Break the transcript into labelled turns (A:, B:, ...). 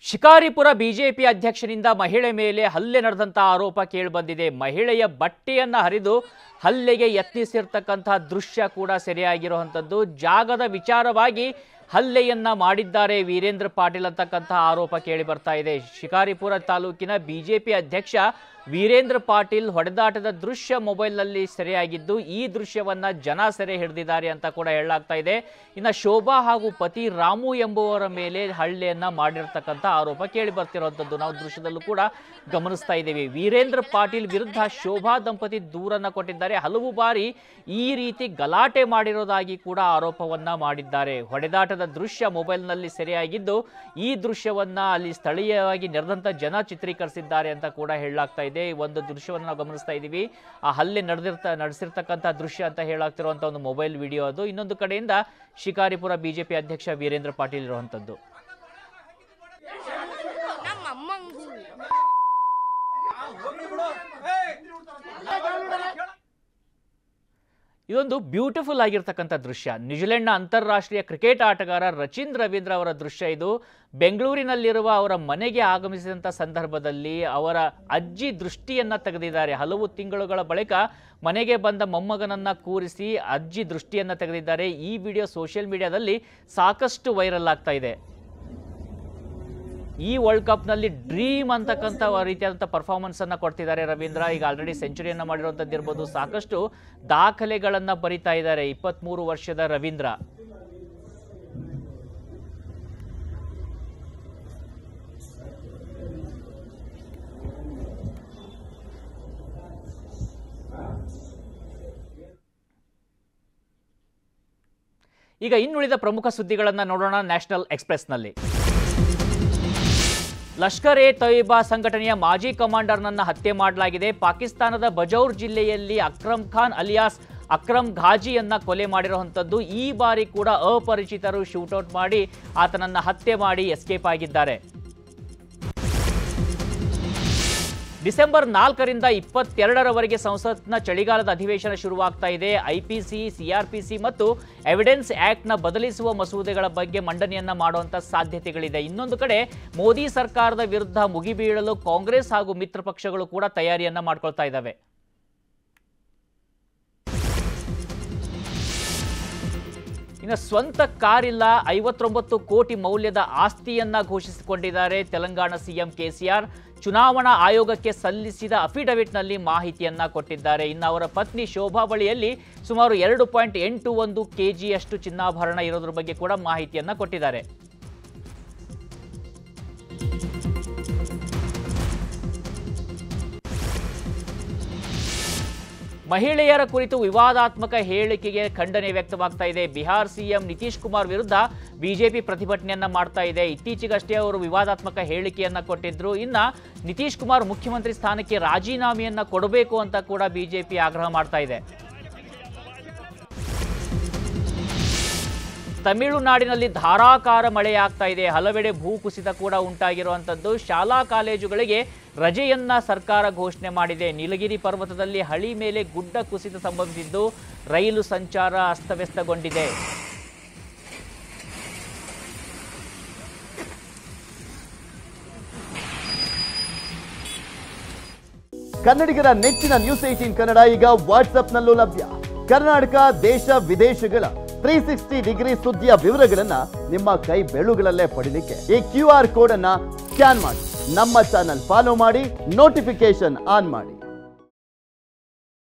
A: Shikaripura BJP ಅಧ್ಯಕ್ಷನಿಂದ ಮಹಿಳೆ ಮೇಲೆ ಹಲ್ಲೆ ನಡೆದಂತ ಆರೋಪ ಕೇಳಿಬಂದಿದೆ ಮಹಿಳೆಯ ಬಟ್ಟೆಯನ್ನ ಹರಿದು ಹಲ್ಲೆಗೆ ಯತ್ನಿಸಿರ್ತಕ್ಕಂತಹ ದೃಶ್ಯ ಕೂಡ ಸೆರೆಯಾಗಿರುವಂಥದ್ದು ಜಾಗದ ವಿಚಾರವಾಗಿ ಹಲ್ಲೆಯನ್ನ ಮಾಡಿದ್ದಾರೆ ವೀರೇಂದ್ರ ಪಾಟೀಲ್ ಅಂತಕ್ಕಂತಹ ಆರೋಪ ಕೇಳಿ ಬರ್ತಾ ಇದೆ ಶಿಕಾರಿಪುರ ತಾಲೂಕಿನ ಬಿಜೆಪಿ ಅಧ್ಯಕ್ಷ ವೀರೇಂದ್ರ ಪಾಟೀಲ್ ಹೊಡೆದಾಟದ ದೃಶ್ಯ ಮೊಬೈಲ್ನಲ್ಲಿ ಸೆರೆಯಾಗಿದ್ದು ಈ ದೃಶ್ಯವನ್ನ ಜನ ಸೆರೆ ಹಿಡಿದಿದ್ದಾರೆ ಅಂತ ಕೂಡ ಹೇಳಲಾಗ್ತಾ ಇದೆ ಇನ್ನು ಶೋಭಾ ಹಾಗೂ ಪತಿ ರಾಮು ಎಂಬುವರ ಮೇಲೆ ಹಳ್ಳಿಯನ್ನ ಮಾಡಿರ್ತಕ್ಕಂಥ ಆರೋಪ ಕೇಳಿ ಬರ್ತಿರುವಂಥದ್ದು ನಾವು ದೃಶ್ಯದಲ್ಲೂ ಕೂಡ ಗಮನಿಸ್ತಾ ಇದ್ದೀವಿ ವೀರೇಂದ್ರ ಪಾಟೀಲ್ ವಿರುದ್ಧ ಶೋಭಾ ದಂಪತಿ ದೂರನ್ನ ಕೊಟ್ಟಿದ್ದಾರೆ ಹಲವು ಬಾರಿ ಈ ರೀತಿ ಗಲಾಟೆ ಮಾಡಿರೋದಾಗಿ ಕೂಡ ಆರೋಪವನ್ನ ಮಾಡಿದ್ದಾರೆ ಹೊಡೆದಾಟದ ದೃಶ್ಯ ಮೊಬೈಲ್ನಲ್ಲಿ ಸೆರೆಯಾಗಿದ್ದು ಈ ದೃಶ್ಯವನ್ನ ಅಲ್ಲಿ ಸ್ಥಳೀಯವಾಗಿ ನೆರೆದಂತ ಜನ ಚಿತ್ರೀಕರಿಸಿದ್ದಾರೆ ಅಂತ ಕೂಡ ಹೇಳಲಾಗ್ತಾ ಇದೆ ಈ ಒಂದು ದೃಶ್ಯವನ್ನು ನಾವು ಗಮನಿಸ್ತಾ ಇದ್ದೀವಿ ಆ ಹಲ್ಲೆ ನಡೆದಿರ್ತ ನಡೆಸಿರ್ತಕ್ಕಂಥ ದೃಶ್ಯ ಅಂತ ಹೇಳಾಗ್ತಿರುವಂಥ ಒಂದು ಮೊಬೈಲ್ ವಿಡಿಯೋ ಅದು ಇನ್ನೊಂದು ಕಡೆಯಿಂದ ಶಿಕಾರಿಪುರ ಬಿಜೆಪಿ ಅಧ್ಯಕ್ಷ ವೀರೇಂದ್ರ ಪಾಟೀಲ್ ಇರುವಂಥದ್ದು
B: ನಮ್ಮ ಅಮ್ಮಂಗೂ
A: ಇದೊಂದು ಬ್ಯೂಟಿಫುಲ್ ಆಗಿರ್ತಕ್ಕಂಥ ದೃಶ್ಯ ನ್ಯೂಜಿಲೆಂಡ್ನ ಅಂತಾರಾಷ್ಟ್ರೀಯ ಕ್ರಿಕೆಟ್ ಆಟಗಾರ ರಚಿನ್ ರವೀಂದ್ರ ಅವರ ದೃಶ್ಯ ಇದು ಬೆಂಗಳೂರಿನಲ್ಲಿರುವ ಅವರ ಮನೆಗೆ ಆಗಮಿಸಿದಂಥ ಸಂದರ್ಭದಲ್ಲಿ ಅವರ ಅಜ್ಜಿ ದೃಷ್ಟಿಯನ್ನ ತೆಗೆದಿದ್ದಾರೆ ಹಲವು ತಿಂಗಳುಗಳ ಬಳಿಕ ಮನೆಗೆ ಬಂದ ಮೊಮ್ಮಗನನ್ನ ಕೂರಿಸಿ ಅಜ್ಜಿ ದೃಷ್ಟಿಯನ್ನ ತೆಗೆದಿದ್ದಾರೆ ಈ ವಿಡಿಯೋ ಸೋಷಿಯಲ್ ಮೀಡಿಯಾದಲ್ಲಿ ಸಾಕಷ್ಟು ವೈರಲ್ ಆಗ್ತಾ ಇದೆ ಈ ವರ್ಲ್ಡ್ ಕಪ್ನಲ್ಲಿ ಡ್ರೀಮ್ ಅಂತಕ್ಕಂಥ ರೀತಿಯಾದಂಥ ಪರ್ಫಾರ್ಮೆನ್ಸ್ ಅನ್ನ ಕೊಡ್ತಿದ್ದಾರೆ ರವೀಂದ್ರ ಈಗ ಆಲ್ರೆಡಿ ಸೆಂಚುರಿಯನ್ನ ಮಾಡಿರುವಂಥದ್ದು ಇರ್ಬೋದು ಸಾಕಷ್ಟು ದಾಖಲೆಗಳನ್ನ ಬರಿತಾ ಇದ್ದಾರೆ ಇಪ್ಪತ್ಮೂರು ವರ್ಷದ ರವೀಂದ್ರ ಈಗ ಇನ್ನುಳಿದ ಪ್ರಮುಖ ಸುದ್ದಿಗಳನ್ನ ನೋಡೋಣ ನ್ಯಾಷನಲ್ ಎಕ್ಸ್ಪ್ರೆಸ್ನಲ್ಲಿ ಲಷ್ಕರ್ ಎ ತೊಯ್ಬಾ ಸಂಘಟನೆಯ ಮಾಜಿ ಕಮಾಂಡರ್ನನ್ನ ಹತ್ಯೆ ಮಾಡಲಾಗಿದೆ ಪಾಕಿಸ್ತಾನದ ಬಜೌರ್ ಜಿಲ್ಲೆಯಲ್ಲಿ ಅಕ್ರಮ್ ಖಾನ್ ಅಲಿಯಾಸ್ ಅಕ್ರಮ್ ಘಾಜಿಯನ್ನ ಕೊಲೆ ಮಾಡಿರುವಂಥದ್ದು ಈ ಬಾರಿ ಕೂಡ ಅಪರಿಚಿತರು ಶೂಟೌಟ್ ಮಾಡಿ ಆತನನ್ನ ಹತ್ಯೆ ಮಾಡಿ ಎಸ್ಕೇಪ್ ಆಗಿದ್ದಾರೆ ಡಿಸೆಂಬರ್ ನಾಲ್ಕರಿಂದ ಇಪ್ಪತ್ತೆರಡರವರೆಗೆ ಸಂಸತ್ನ ಚಳಿಗಾಲದ ಅಧಿವೇಶನ ಶುರುವಾಗ್ತಾ ಇದೆ ಐಪಿಸಿ ಸಿಆರ್ಪಿಸಿ ಮತ್ತು ಎವಿಡೆನ್ಸ್ ಆಕ್ಟ್ನ ಬದಲಿಸುವ ಮಸೂದೆಗಳ ಬಗ್ಗೆ ಮಂಡನೆಯನ್ನ ಮಾಡುವಂತ ಸಾಧ್ಯತೆಗಳಿದೆ ಇನ್ನೊಂದು ಕಡೆ ಮೋದಿ ಸರ್ಕಾರದ ವಿರುದ್ಧ ಮುಗಿಬೀಳಲು ಕಾಂಗ್ರೆಸ್ ಹಾಗೂ ಮಿತ್ರ ಪಕ್ಷಗಳು ಕೂಡ ತಯಾರಿಯನ್ನ ಮಾಡ್ಕೊಳ್ತಾ ಇದ್ದಾವೆ ಇನ್ನು ಸ್ವಂತ ಕಾರಿಲ್ಲ ಐವತ್ತೊಂಬತ್ತು ಕೋಟಿ ಮೌಲ್ಯದ ಆಸ್ತಿಯನ್ನ ಘೋಷಿಸಿಕೊಂಡಿದ್ದಾರೆ ತೆಲಂಗಾಣ ಸಿಎಂ ಕೆಸಿಆರ್ ಚುನಾವಣಾ ಆಯೋಗಕ್ಕೆ ಸಲ್ಲಿಸಿದ ಅಫಿಡವಿಟ್ನಲ್ಲಿ ಮಾಹಿತಿಯನ್ನ ಕೊಟ್ಟಿದ್ದಾರೆ ಇನ್ನು ಅವರ ಪತ್ನಿ ಶೋಭಾ ಬಳಿಯಲ್ಲಿ ಸುಮಾರು ಎರಡು ಪಾಯಿಂಟ್ ಎಂಟು ಒಂದು ಕೆಜಿಯಷ್ಟು ಚಿನ್ನಾಭರಣ ಇರೋದ್ರ ಬಗ್ಗೆ ಕೂಡ ಮಾಹಿತಿಯನ್ನ ಕೊಟ್ಟಿದ್ದಾರೆ ಮಹಿಳೆಯರ ಕುರಿತು ವಿವಾದಾತ್ಮಕ ಹೇಳಿಕೆಗೆ ಖಂಡನೆ ವ್ಯಕ್ತವಾಗ್ತಾ ಇದೆ ಬಿಹಾರ್ ಸಿಎಂ ನಿತೀಶ್ ಕುಮಾರ್ ವಿರುದ್ಧ ಬಿಜೆಪಿ ಪ್ರತಿಭಟನೆಯನ್ನ ಮಾಡ್ತಾ ಇದೆ ಇತ್ತೀಚೆಗಷ್ಟೇ ಅವರು ವಿವಾದಾತ್ಮಕ ಹೇಳಿಕೆಯನ್ನ ಕೊಟ್ಟಿದ್ರು ಇನ್ನ ನಿತೀಶ್ ಕುಮಾರ್ ಮುಖ್ಯಮಂತ್ರಿ ಸ್ಥಾನಕ್ಕೆ ರಾಜೀನಾಮೆಯನ್ನ ಕೊಡಬೇಕು ಅಂತ ಕೂಡ ಬಿಜೆಪಿ ಆಗ್ರಹ ಮಾಡ್ತಾ ಇದೆ ತಮಿಳುನಾಡಿನಲ್ಲಿ ಧಾರಾಕಾರ ಮಳೆಯಾಗ್ತಾ ಇದೆ ಹಲವೆಡೆ ಭೂಕುಸಿತ ಕೂಡ ಉಂಟಾಗಿರುವಂಥದ್ದು ಶಾಲಾ ಕಾಲೇಜುಗಳಿಗೆ ರಜೆಯನ್ನ ಸರ್ಕಾರ ಘೋಷಣೆ ಮಾಡಿದೆ ನೀಲಗಿರಿ ಪರ್ವತದಲ್ಲಿ ಹಳಿ ಮೇಲೆ ಗುಡ್ಡ ಕುಸಿತ ಸಂಭವಿಸಿದ್ದು ರೈಲು ಸಂಚಾರ ಅಸ್ತವ್ಯಸ್ತಗೊಂಡಿದೆ
C: ಕನ್ನಡಿಗರ ನೆಚ್ಚಿನ ನ್ಯೂಸ್ ಏಟೀನ್ ಕನ್ನಡ ಈಗ ವಾಟ್ಸ್ಆಪ್ನಲ್ಲೂ ಲಭ್ಯ ಕರ್ನಾಟಕ ದೇಶ ವಿದೇಶಗಳ ತ್ರೀ ಸಿಕ್ಸ್ಟಿ ಡಿಗ್ರಿ ಸುದ್ದಿಯ ವಿವರಗಳನ್ನ ನಿಮ್ಮ ಕೈ ಬೆಳುಗಳಲ್ಲೇ ಪಡಿಲಿಕ್ಕೆ ಈ ಕ್ಯೂ ಆರ್ ಕೋಡ್ ಅನ್ನ ಸ್ಕ್ಯಾನ್ ಮಾಡಿ ನಮ್ಮ ಚಾನಲ್ ಫಾಲೋ ಮಾಡಿ ನೋಟಿಫಿಕೇಶನ್ ಆನ್ ಮಾಡಿ